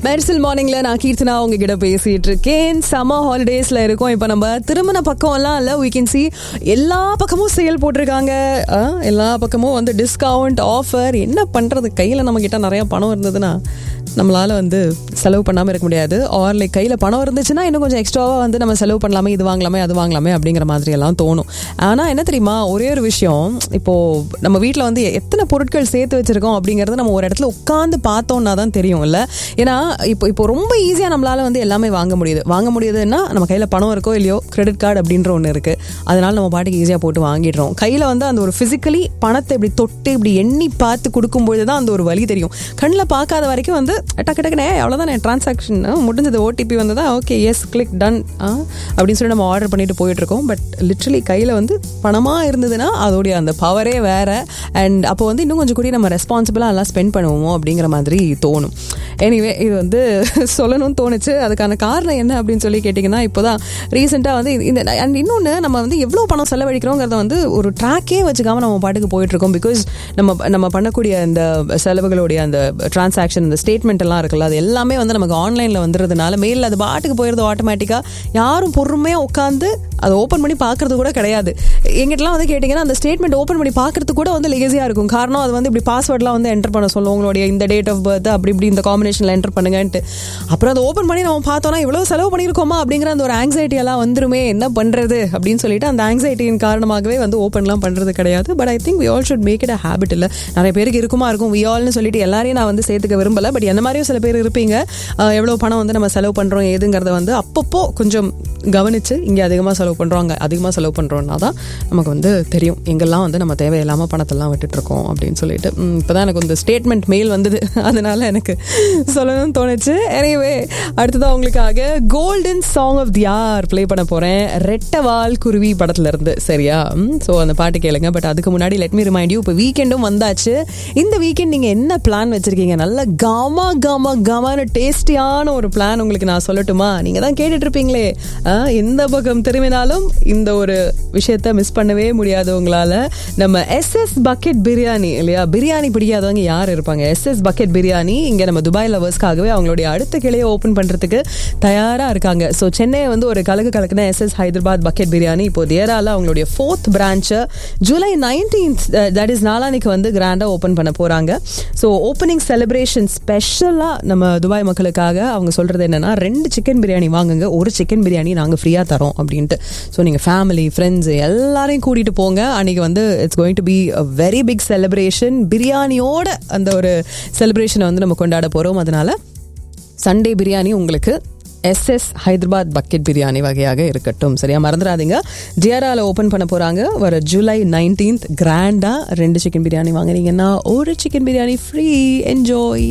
மெர்சல் மார்னிங்ல நான் கீர்த்தனா உங்ககிட்ட பேசிட்டு இருக்கேன் சம்மர் ஹாலிடேஸ்ல இருக்கோம் இப்போ நம்ம திருமண பக்கம்லாம் இல்ல we can see எல்லா பக்கமும் சேல் போட்டிருக்காங்க ஆ, எல்லா பக்கமும் வந்து டிஸ்கவுண்ட் ஆஃபர் என்ன பண்றது கையில நம்ம கிட்ட நிறைய பணம் இருந்ததுன்னா நம்மளால வந்து செலவு பண்ணாம இருக்க முடியாது ஆர் லைக் கையில பணம் இருந்துச்சுன்னா இன்னும் கொஞ்சம் எக்ஸ்ட்ராவா வந்து நம்ம செலவு பண்ணலாமே இது வாங்கலாமே அது வாங்கலாமே அப்படிங்கிற மாதிரி எல்லாம் தோணும் ஆனா என்ன தெரியுமா ஒரே ஒரு விஷயம் இப்போ நம்ம வீட்ல வந்து எத்தனை பொருட்கள் சேர்த்து வச்சிருக்கோம் அப்படிங்கறது நம்ம ஒரு இடத்துல உட்காந்து பார்த்தோம்னா தான் தெரியும் இல்ல ஏன்னா இப்போ இப்போ ரொம்ப ஈஸியா நம்மளால வந்து எல்லாமே வாங்க முடியுது வாங்க முடியுதுன்னா நம்ம கையில பணம் இருக்கோ இல்லையோ கிரெடிட் கார்டு அப்படின்ற ஒன்று இருக்கு அதனால நம்ம பாட்டுக்கு ஈஸியா போட்டு வாங்கிடுறோம் கையில வந்து அந்த ஒரு பிசிக்கலி பணத்தை இப்படி தொட்டு இப்படி எண்ணி பார்த்து கொடுக்கும்பொழுது தான் அந்த ஒரு வழி தெரியும் கண்ணில் பார்க்காத வரைக்கும் வந்து டக்கு டக்குனே அவ்வளோதான் டிரான்சாக்ஷன் முடிஞ்சது ஓடிபி வந்ததா ஓகே எஸ் கிளிக் டன் அப்படின்னு சொல்லி நம்ம ஆர்டர் பண்ணிட்டு போயிட்டு இருக்கோம் பட் லிட்ரலி கையில் வந்து பணமாக இருந்ததுன்னா அதோடைய அந்த பவரே வேற அண்ட் அப்போ வந்து இன்னும் கொஞ்சம் கூட நம்ம ரெஸ்பான்சிபிளாக எல்லாம் ஸ்பெண்ட் பண்ணுவோமோ அப்படிங்கிற மாதிரி தோணும் எனிவே இது வந்து சொல்லணும்னு தோணுச்சு அதுக்கான காரணம் என்ன அப்படின்னு சொல்லி கேட்டிங்கன்னா இப்போதான் ரீசெண்டாக வந்து இந்த அண்ட் இன்னொன்று நம்ம வந்து எவ்வளோ பணம் செலவழிக்கிறோங்கிறத வந்து ஒரு ட்ராக்கே வச்சுக்காம நம்ம பாட்டுக்கு போயிட்டு இருக்கோம் பிகாஸ் நம்ம நம்ம பண்ணக்கூடிய இந்த செலவுகளுடைய அந்த டிரான்சாக்ஷன் இந்த ஸ்டேட்மெண்ட் எல்லாம் இருக்குல்ல அது எல்லாமே வந்து நமக்கு ஆன்லைனில் வந்துடுறதுனால மெயிலில் அது பாட்டுக்கு போயிடுது ஆட்டோமேட்டிக்காக யாரும் பொறுமையாக உட்காந்து அதை ஓப்பன் பண்ணி பார்க்கறது கூட கிடையாது எங்கிட்டலாம் வந்து கேட்டிங்கன்னா அந்த ஸ்டேட்மெண்ட் ஓப்பன் பண்ணி பார்க்கறது கூட வந்து லேசியாக இருக்கும் காரணம் அது வந்து இப்படி பாஸ்வேர்ட்லாம் வந்து என்டர் பண்ண சொல்லும் உங்களுடைய இந்த டேட் ஆஃப் பர்த் அப்படி இப்படி இந்த காம்பினேஷனில் என்டர் பண்ணுங்கன்ட்டு அப்புறம் அதை ஓப்பன் பண்ணி நம்ம பார்த்தோம்னா இவ்வளோ செலவு பண்ணியிருக்கோமா அப்படிங்கிற அந்த ஒரு ஆங்ஸைட்டி எல்லாம் வந்துருமே என்ன பண்ணுறது அப்படின்னு சொல்லிட்டு அந்த ஆங்ஸைட்டியின் காரணமாகவே வந்து ஓப்பன்லாம் பண்ணுறது கிடையாது but I think we all should make it a habit இல்லை நிறைய பேருக்கு இருக்குமா இருக்கும் வி ஆல்னு சொல்லிட்டு எல்லாரையும் நான் வந்து சேர்த்துக்க விரும்பல பட் என்ன மாதிரியும் சில பேர் இருப்பீங்க அஹ் எவ்வளோ பணம் வந்து நம்ம செலவு பண்ணுறோம் ஏதுங்கிறத வந்து அப்பப்போ கொஞ்சம் கவனிச்சு இங்கே அதிகமாக செலவு பண்ணுறோம் அங்கே அதிகமாக செலவு பண்ணுறோம்னா தான் நமக்கு வந்து தெரியும் எங்கெல்லாம் வந்து நம்ம தேவையில்லாமல் பணத்தெல்லாம் விட்டுட்டு இருக்கோம் அப்படின்னு சொல்லிட்டு இப்போ தான் எனக்கு இந்த ஸ்டேட்மெண்ட் மெயில் வந்தது அதனால எனக்கு சொல்லணும்னு தோணுச்சு எனவே அடுத்ததான் உங்களுக்காக golden song of the hour play பண்ண போகிறேன் ரெட்டவால் குருவி படத்துல இருந்து சரியா ஸோ அந்த பாட்டு கேளுங்க பட் அதுக்கு முன்னாடி லெட் மீ ரிமைண்ட் யூ இப்போ வீக்கெண்டும் வந்தாச்சு இந்த வீக்கெண்ட் நீங்கள் என்ன பிளான் வச்சிருக்கீங்க நல்ல காமா காமா காமான டேஸ்டியான ஒரு பிளான் உங்களுக்கு நான் சொல்லட்டுமா நீங்கள் தான் கேட்டுட்டு இருப்பீங்களே ஆ, எந்த பக்கம் திரும்பினாலும் இந்த ஒரு விஷயத்த மிஸ் பண்ணவே முடியாது உங்களால நம்ம எஸ்எஸ் பக்கெட் பிரியாணி இல்லையா பிரியாணி பிடிக்காதவங்க யார் இருப்பாங்க எஸ்எஸ் பக்கெட் பிரியாணி இங்க நம்ம துபாய் லவர்ஸ்க்காகவே அவங்களுடைய அடுத்த கிளையை ஓபன் பண்றதுக்கு தயாரா இருக்காங்க ஸோ சென்னையை வந்து ஒரு கலக்கு கலக்குன எஸ்எஸ் ஹைதராபாத் பக்கெட் பிரியாணி இப்போ தேரால அவங்களுடைய ஃபோர்த் பிரான்ச்சை ஜூலை நைன்டீன்த் தட் இஸ் நாளானிக்கு வந்து கிராண்டா ஓபன் பண்ண போறாங்க ஸோ ஓப்பனிங் செலிப்ரேஷன் ஸ்பெஷலா நம்ம துபாய் மக்களுக்காக அவங்க சொல்றது என்னன்னா ரெண்டு சிக்கன் பிரியாணி வாங்குங்க ஒரு சிக்கன் பிரியாணி நாங்கள் ஃப்ரீயாக தரோம் அப்படின்ட்டு ஸோ நீங்கள் ஃபேமிலி ஃப்ரெண்ட்ஸ் எல்லாரையும் கூட்டிகிட்டு போங்க அன்றைக்கி வந்து it's going to be a very big celebration பிரியாணியோட அந்த ஒரு செலிப்ரேஷனை வந்து நம்ம கொண்டாட போகிறோம் அதனால சண்டே பிரியாணி உங்களுக்கு எஸ்எஸ் ஹைதராபாத் பக்கெட் பிரியாணி வகையாக இருக்கட்டும் சரியா மறந்துடாதீங்க ஜிஆர்ஆல ஓப்பன் பண்ண போறாங்க வர ஜூலை நைன்டீன்த் கிராண்டா ரெண்டு சிக்கன் பிரியாணி வாங்குனீங்கன்னா ஒரு chicken biryani free enjoy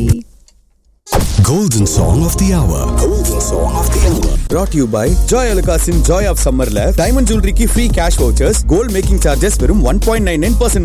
Golden Song of the Hour. Golden Song of the Hour. brought to you by Joy அலுகாஸின் ஜாய் ஆஃப் சம்மர்ல டைமண்ட் ஜுவல்லரிக்கு free cash vouchers gold making charges வெறும் one point nine nine percent